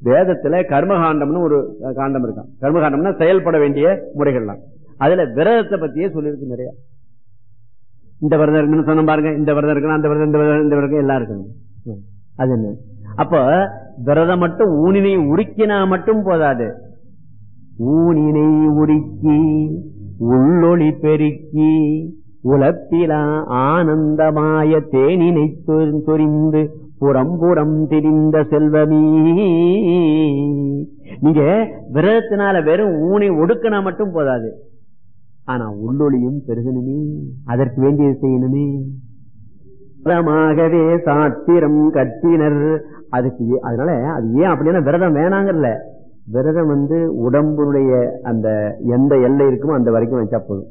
வேதத்துல கர்மகாண்டம்னு ஒரு அஹ், காண்டம் இருக்கான் கர்மகாண்டம்னா செயல்பட வேண்டிய முறைகள்லாம் அதுல விரதத்தை பத்தியே சொல்லியிருக்கு நிறைய இந்த விரதம் இருக்குன்னு சொன்ன பாருங்க இந்த விரதம் இருக்கணும் அந்த விரதம் இந்த விரதம் இந்த விரதம் எல்லாம் இருக்கணும் ம். அது என்ன அப்ப விரதம் மட்டும் ஊனினை உருக்கினா மட்டும் போதாது ஊனினை உருக்கி உள்ளொளி பெருக்கி உலப்பிலா ஆனந்தமாய தேனினை சொ- சொரிந்து புறம்புறம் திரிந்த செல்வமீ நீங்க விரதத்தினால வெறும் ஊனை ஒடுக்கினா மட்டும் போதாது ஆனா உள்ளொளியும் பெருகணுமே அதற்கு வேண்டியது செய்யணுமே விரதமாகவே சாத்திரம் கட்டினர் அதுக்கு ஏ- அதனால அது ஏன் அப்படின்னா விரதம் வேணாங்கல்ல விரதம் வந்து உடம்புடைய அந்த எந்த எல்லை இருக்குமோ அந்த வரைக்கும் வச்சா போதும்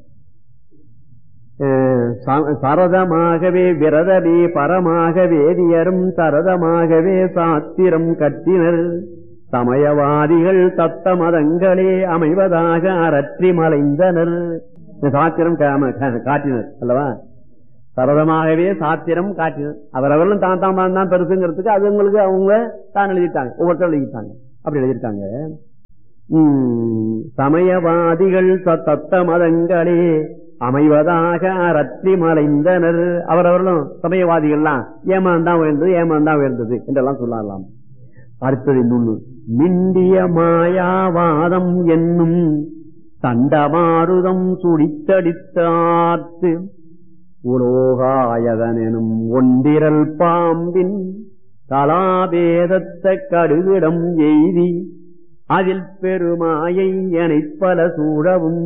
அஹ் ச- சரதமாகவே விரதமே பரமாக வேதியரும் சரதமாகவே சாத்திரம் கட்டினர் சமயவாதிகள் தத்த மதங்களே அமைவதாக அரற்றி மலைந்தனர் இந்த சாத்திரம் கா- கா- காட்டினர் அல்லவா சரதமாகவே சாத்திரம் காட்டினர் அவரவர்களும் தான் தான் தான் தான் பெருசுங்கிறதுக்கு அது உங்களுக்கு அவங்க தான் எழுதிட்டாங்க ஒவ்வொருத்தரும் எழுதிட்டாங்க அப்படி எழுதியிருக்காங்க உம், சமயவாதிகள் த- தத்த மதங்களே அமைவதாக அரற்றி மலைந்தனர் அவரவர்களும் சமயவாதிகள்லாம் ஏமாந்தான் உயர்ந்தது ஏமாந்தான் உயர்ந்தது என்றெல்லாம் சொல்லலாம் அடுத்தது இன்னொன்னு மிண்டிய மாயாவாதம் என்னும் தண்டமாருதம் சுடித்தடித்தார்த்து உலோகாயதனும் ஒன்றிரல் பாம்பின் கலாபேதத்த கடுகிடம் எய்தி அதில் பெருமாயை எனைப் பல சூழவும்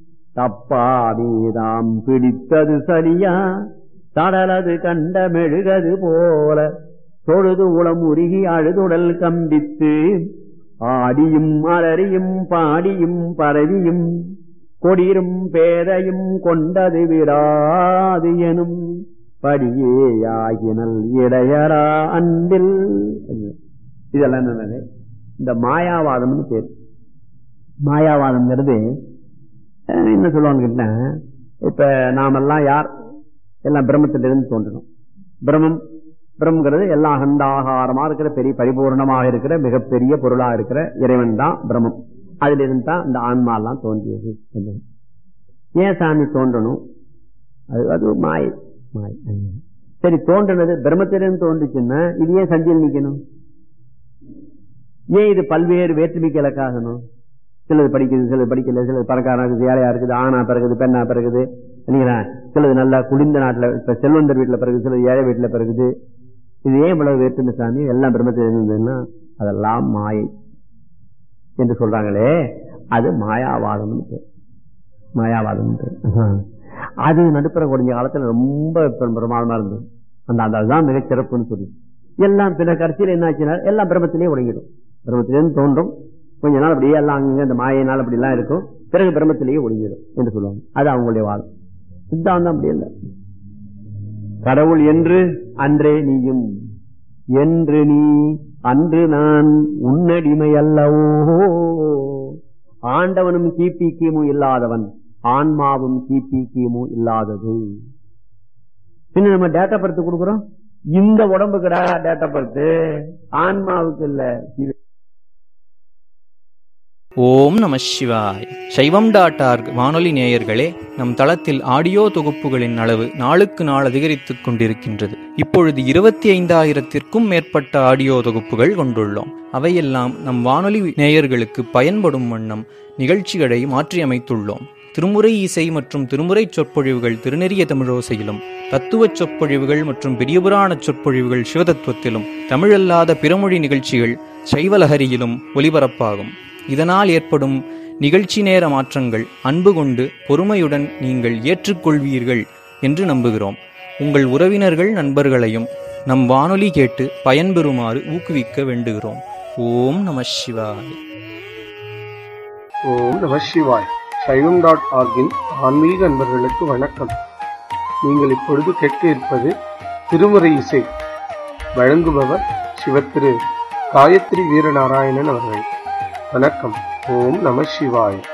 தப்பாமீதாம் பிடித்தது சரியா தடலது கண்ட மெழுகது போல தொழுது உளம் உருகி அழுதுடல் கம்பித்து ஆடியும் அலறியும் பாடியும் பரவியும் கொடிரும் பேரையும் கொண்டது விடாது எனும் படியேயாகினல் இடையரா அன்பில் இதெல்லாம் என்னது இந்த மாயாவாதம்னு பேர் மாயாவாதம்ங்கிறது அஹ், என்ன சொல்லுவாங்க கேட்டா, இப்ப நாமெல்லாம் யார் எல்லாம் பிரம்மத்திலிருந்து தோன்றணும் பிரம்மம் பிரம்மங்கிறது எல்லா அகண்டாகாரமா இருக்கிற பெரிய பரிபூர்ணமாக இருக்கிற மிகப்பெரிய பொருளா இருக்கிற இறைவன் தான் பிரம்மம் அதுல இருந்து தான் இந்த ஆன்மா எல்லாம் தோன்றியது என்பது. ஏன் சாமி தோன்றணும் அது அது ஒரு மாயை மாயை ம். சரி தோன்றினது பிரம்மத்திலிருந்து தோன்றுச்சுன்னா இது ஏன் சந்தியில் நிக்கணும் ஏன் இது பல்வேறு வேற்றுமைக்கு இலக்காகணும் சிலது படிக்குது சிலது படிக்கல சிலது பணக்காரனா இருக்குது ஏழையா இருக்குது ஆணா பிறகுது பெண்ணா பிறகுது இல்லைங்களா சிலது நல்லா குளிர்ந்த நாட்டுல இப்ப செல்வந்தர் வீட்டுல பிறகு சிலது ஏழை வீட்டுல பிறகுது இது ஏன் இவ்வளவு வேற்றுமை சாமி எல்லாம் பிரம்மத்தில் இருந்ததுன்னா அதெல்லாம் மாயை என்று சொல்றாங்களே அது மாயாவாதம் மாயாவாதம் அது நடுப்புற கொஞ்ச காலத்துல ரொம்ப பெரும் பிரமாதமா இருந்தது அந்த அந்த அதுதான் மிகச் சிறப்புன்னு சொல்லி எல்லாம் பின்ன கடைசியில் என்ன ஆச்சுன்னா எல்லாம் பிரம்மத்திலேயே ஒடுங்கிடும் பிரம்மத்திலேருந்து தோன்றும் கொஞ்ச நாள் அப்படியே எல்லாம் அங்க இந்த மாயினால் அப்படி எல்லாம் இருக்கும் பிறகு பிரம்மத்திலேயே ஒடுங்கிடும் என்று சொல்லுவாங்க அது அவங்களுடைய வாதம் சித்தாந்தம் அப்படி இல்லை கடவுள் என்று அன்றே நீயும் என்று நீ அன்று நான் உன்னடிமை அல்லவோ ஆண்டவனும் கிபி கிமு இல்லாதவன் ஆன்மாவும் கிபி கிமு இல்லாதது பின்ன நம்ம டேட்டா பர்த் கொடுக்குறோம் இந்த உடம்புக்குடா டேட்டா பர்த் ஆன்மாவுக்கு இல்ல இது ஓம் நம சிவாய் சைவம் டாட் ஆர்க் வானொலி நேயர்களே நம் தளத்தில் ஆடியோ தொகுப்புகளின் அளவு நாளுக்கு நாள் அதிகரித்துக் கொண்டிருக்கின்றது இப்பொழுது இருபத்தி ஐந்தாயிரத்திற்கும் மேற்பட்ட ஆடியோ தொகுப்புகள் கொண்டுள்ளோம் அவையெல்லாம் நம் வானொலி நேயர்களுக்கு பயன்படும் வண்ணம் நிகழ்ச்சிகளை மாற்றியமைத்துள்ளோம் திருமுறை இசை மற்றும் திருமுறை சொற்பொழிவுகள் திருநெறிய தமிழோசையிலும் தத்துவச் சொற்பொழிவுகள் மற்றும் பெரியபுராண சொற்பொழிவுகள் சிவதத்துவத்திலும் தமிழல்லாத பிறமொழி நிகழ்ச்சிகள் சைவலஹரியிலும் ஒலிபரப்பாகும் இதனால் ஏற்படும் நிகழ்ச்சி நேர மாற்றங்கள் அன்பு கொண்டு பொறுமையுடன் நீங்கள் ஏற்றுக்கொள்வீர்கள் என்று நம்புகிறோம் உங்கள் உறவினர்கள் நண்பர்களையும் நம் வானொலி கேட்டு பயன்பெறுமாறு ஊக்குவிக்க வேண்டுகிறோம் ஓம் நம சிவாய ஓம் நம சிவாய் சைவம் டாட் ஆர்கின் ஆன்மீக அன்பர்களுக்கு வணக்கம் நீங்கள் இப்பொழுது கேட்க இருப்பது திருமுறை இசை வழங்குபவர் சிவத்திரு காயத்ரி வீரநாராயணன் அவர்கள் வணக்கம் ஓம் நம சிவாய்